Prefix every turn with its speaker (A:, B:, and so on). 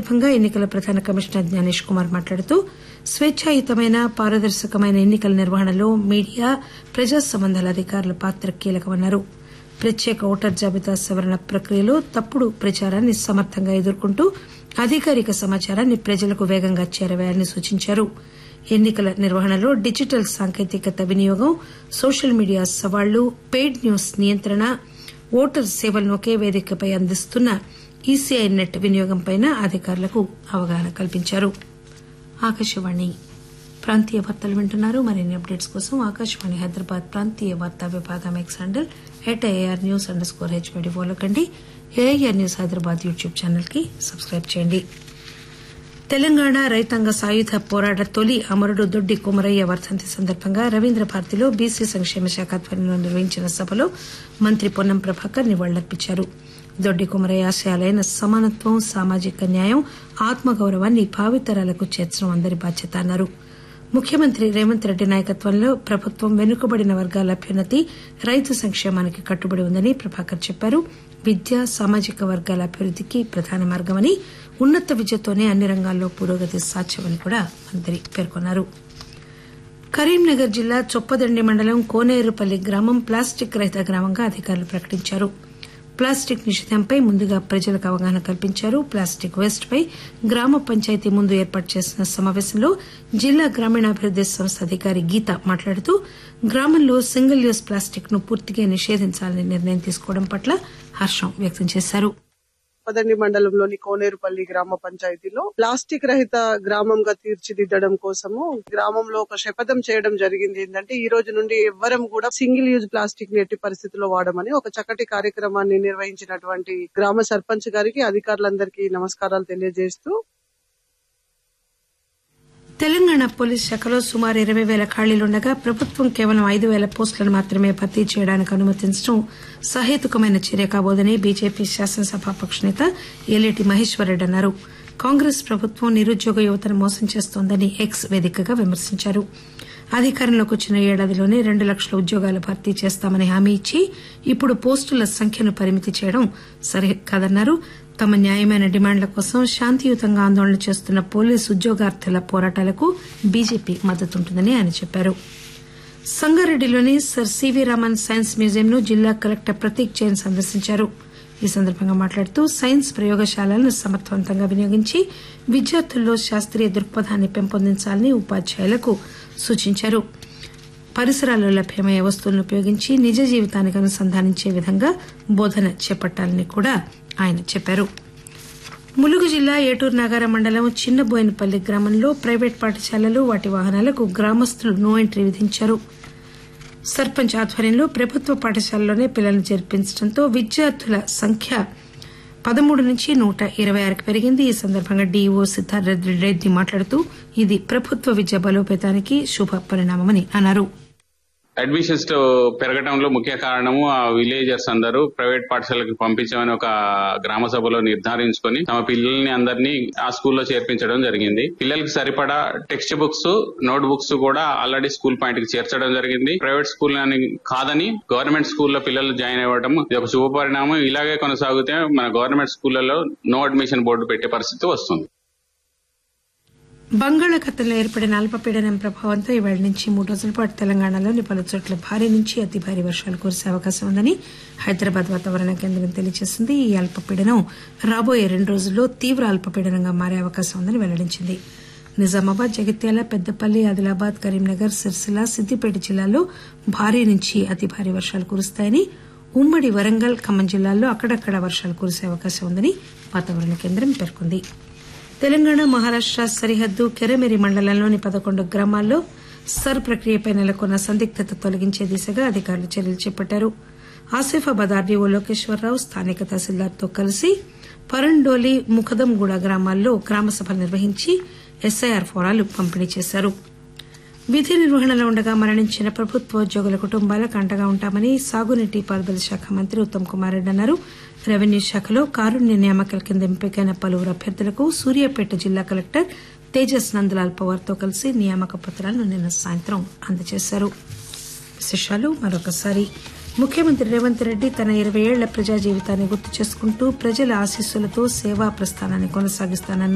A: సందర్భంగా ఎన్నికల ప్రధాన కమిషనర్ జ్ఞానేష్ కుమార్ మాట్లాడుతూ స్వేచ్ఛాయుతమైన పారదర్శకమైన ఎన్నికల నిర్వహణలో మీడియా ప్రజా సంబంధాల అధికారుల పాత్ర కీలకమన్నారు ప్రత్యేక ఓటర్ జాబితా సవరణ ప్రక్రియలో తప్పుడు ప్రచారాన్ని సమర్థంగా ఎదుర్కొంటూ అధికారిక సమాచారాన్ని ప్రజలకు వేగంగా చేరవేయాలని సూచించారు ఎన్నికల నిర్వహణలో డిజిటల్ సాంకేతికత వినియోగం సోషల్ మీడియా సవాళ్లు పెయిడ్ న్యూస్ నియంత్రణ ఓటర్ సేవలను ఒకే వేదికపై అందిస్తున్న ఈసీఐ నెట్ వినియోగంపై అధికారులకు అవగాహన కల్పించారు ఆకాశవాణి ప్రాంతీయ వార్తలు వింటున్నారు మరిన్ని అప్డేట్స్ కోసం ఆకాశవాణి హైదరాబాద్ ప్రాంతీయ వార్తా విభాగం X handle at AIR news underscore HYD follow కండి AIR news Hyderabad YouTube channel కి సబ్స్క్రైబ్ చేయండి తెలంగాణ రైతాంగ సాయుధ పోరాట తొలి అమరుడు దొడ్డి కుమరయ్య వర్ధంతి సందర్భంగా రవీంద్ర భారతిలో బీసీ సంక్షేమ శాఖ ఆధ్వర్యంలో నిర్వహించిన సభలో మంత్రి పొన్నం ప్రభాకర్ నివాళులర్పించారు దొడ్డి కుమరయ్య ఆశయాలైన సమానత్వం సామాజిక న్యాయం ఆత్మగౌరవాన్ని భావితరాలకు చేర్చడం అందరి బాధ్యత అన్నారు ముఖ్యమంత్రి రేవంత్ రెడ్డి నాయకత్వంలో ప్రభుత్వం వెనుకబడిన వర్గాల అభ్యున్నతి రైతు సంక్షేమానికి కట్టుబడి ఉందని ప్రభాకర్ చెప్పారు విద్య సామాజిక వర్గాల అభివృద్దికి ప్రధాన మార్గమని ఉన్నత విద్యతోనే అన్ని రంగాల్లో పురోగతి సాధ్యమని కూడా మంత్రి పేర్కొన్నారు కరీంనగర్ జిల్లా చొప్పదండి మండలం కోనేరుపల్లి గ్రామం ప్లాస్టిక్ రహిత గ్రామంగా అధికారులు ప్రకటించారు ప్లాస్టిక్ నిషేధంపై ముందుగా ప్రజలకు అవగాహన కల్పించారు ప్లాస్టిక్ వేస్ట్ పై గ్రామ పంచాయతీ ముందు ఏర్పాటు చేసిన సమావేశంలో జిల్లా గ్రామీణాభివృద్ది సంస్థ అధికారి గీత మాట్లాడుతూ గ్రామంలో సింగిల్ యూజ్ ప్లాస్టిక్ ను పూర్తిగా నిషేధించాలని నిర్ణయం తీసుకోవడం పట్ల హర్షం వ్యక్తం చేశారు
B: పదండి మండలంలోని కోనేరుపల్లి గ్రామ పంచాయతీలో ప్లాస్టిక్ రహిత గ్రామంగా తీర్చిదిద్దడం కోసము గ్రామంలో ఒక శపథం చేయడం జరిగింది ఏంటంటే ఈ రోజు నుండి ఎవ్వరం కూడా సింగిల్ యూజ్ ప్లాస్టిక్ ని ఎట్టి పరిస్థితుల్లో వాడమని ఒక చక్కటి కార్యక్రమాన్ని నిర్వహించినటువంటి గ్రామ సర్పంచ్ గారికి అధికారులందరికీ నమస్కారాలు తెలియజేస్తూ
A: తెలంగాణ పోలీస్ శాఖలో సుమారు ఇరవై పేల ఖాళీలుండగా ప్రభుత్వం కేవలం ఐదు పేల పోస్టులను మాత్రమే భర్తీ చేయడానికి అనుమతించడం సహేతుకమైన చర్య కాబోదని బీజేపీ శాసనసభాపక్ష నేత ఎల్లేటి మహేశ్వరరెడ్డి అన్నారు కాంగ్రెస్ ప్రభుత్వం నిరుద్యోగ యువతను మోసం చేస్తోందని ఎక్స్ వేదికగా విమర్శించారు అధికారంలోకి వచ్చిన ఏడాదిలోనే రెండు లక్షల ఉద్యోగాలు భర్తీ చేస్తామని హామీ ఇచ్చి ఇప్పుడు పోస్టుల సంఖ్యను పరిమితి చేయడం సరికాదన్నారు తమ న్యాయమైన డిమాండ్ల కోసం శాంతియుతంగా ఆందోళన చేస్తున్న పోలీసు ఉద్యోగార్థుల పోరాటాలకు బీజేపీ మద్దతుంటుందని ఆయన చెప్పారు సంగారెడ్డిలోని సర్ సివి రామన్ సైన్స్ మ్యూజియంను జిల్లా కలెక్టర్ ప్రతీక్ జైన్ సందర్శించారు ఈ సందర్భంగా మాట్లాడుతూ సైన్స్ ప్రయోగశాలలను సమర్థవంతంగా వినియోగించి విద్యార్థుల్లో శాస్త్రీయ దృక్పథాన్ని పెంపొందించాలని ఉపాధ్యాయులకు సూచించారు పరిసరాల్లో లభ్యమయ్యే వస్తువులను ఉపయోగించి నిజ జీవితానికి అనుసంధానించే విధంగా బోధన చేపట్టాలని కూడా ఆయన చెప్పారు ములుగు జిల్లా ఏటూరు నాగార మండలం చిన్నబోయినపల్లి గ్రామంలో ప్రైవేట్ పాఠశాలలు వాటి వాహనాలకు గ్రామస్తులు నో ఎంట్రీ విధించారు సర్పంచ్ ఆధ్వర్యంలో ప్రభుత్వ పాఠశాలలోనే పిల్లలను చేర్పించడంతో విద్యార్థుల సంఖ్య పదమూడు నుంచి నూట ఇరవై ఆరుకు పెరిగింది ఈ సందర్భంగా డీఈఓ సిద్దార్థ రెడ్డి మాట్లాడుతూ ఇది ప్రభుత్వ విద్య బలోపేతానికి శుభ పరిణామమని అన్నారు
C: అడ్మిషన్స్ పెరగడంలో ముఖ్య కారణము ఆ విలేజర్స్ అందరూ ప్రైవేట్ పాఠశాలకు పంపించమని ఒక గ్రామ సభలో నిర్ధారించుకొని తమ పిల్లల్ని అందరినీ ఆ స్కూల్లో చేర్పించడం జరిగింది పిల్లలకి సరిపడా టెక్స్ట్ బుక్స్ నోట్ బుక్స్ కూడా ఆల్రెడీ స్కూల్ పాయింట్ కి చేర్చడం జరిగింది ప్రైవేట్ స్కూల్ అని కాదని గవర్నమెంట్ స్కూల్లో పిల్లలు జాయిన్ అవ్వడం ఇది ఒక శుభ పరిణామం ఇలాగే కొనసాగితే మన గవర్నమెంట్ స్కూళ్లలో నో అడ్మిషన్ బోర్డు పెట్టే పరిస్థితి వస్తుంది
A: బంగాళాఖాతంలో ఏర్పడిన అల్పపీడనం ప్రభావంతో ఇవాళ నుంచి మూడు రోజుల పాటు తెలంగాణలోని పలు చోట్ల భారీ నుంచి అతి భారీ వర్షాలు కురిసే అవకాశం ఉందని హైదరాబాద్ వాతావరణ కేంద్రం తెలియజేసింది ఈ అల్పపీడనం రాబోయే రెండు రోజుల్లో తీవ్ర అల్పపీడనంగా మారే అవకాశం ఉందని వెల్లడించింది నిజామాబాద్ జగిత్యాల పెద్దపల్లి ఆదిలాబాద్ కరీంనగర్ సిరిసిల్ల సిద్దిపేట జిల్లాల్లో భారీ నుంచి అతి భారీ వర్షాలు కురుస్తాయని ఉమ్మడి వరంగల్ ఖమ్మం జిల్లాల్లో అక్కడక్కడ వర్షాలు కురిసే అవకాశం ఉందని వాతావరణ కేంద్రం పేర్కొంది తెలంగాణ మహారాష్ట సరిహద్దు కెరమెరి మండలంలోని పదకొండు గ్రామాల్లో సర్ ప్రక్రియపై నెలకొన్న సందిగ్ధత తొలగించే దిశగా అధికారులు చర్యలు చేపట్టారు ఆసిఫాబాద్ ఆర్డీఓ లోకేశ్వరరావు స్థానిక తహసీల్దార్తో కలిసి పరండోలి ముఖదంగూడ గ్రామాల్లో గ్రామ సభలు నిర్వహించి ఎస్ఐఆర్ ఫోరాలు పంపిణీ చేశారు విధి నిర్వహణలో ఉండగా మరణించిన ప్రభుత్వ ఉద్యోగుల కుటుంబాలకు అండగా ఉంటామని సాగునీటి పారుదల శాఖ మంత్రి ఉత్తమ్ కుమార్ రెడ్డి అన్నారు రెవెన్యూ శాఖలో కారుణ్య నియామకాల కింద ఎంపికైన పలువురు అభ్యర్థులకు సూర్యాపేట జిల్లా కలెక్టర్ తేజస్ నందలాల్ పవార్ తో కలిసి నియామక పత్రాలను నిన్న సాయంత్రం అందజేశారు విశేషాలు మరొకసారి ముఖ్యమంత్రి రేవంత్ రెడ్డి తన ఇరవై ఏళ్ల ప్రజా జీవితాన్ని గుర్తు చేసుకుంటూ ప్రజల ఆశీస్సులతో సేవా ప్రస్థానాన్ని కొనసాగిస్తానన్నారు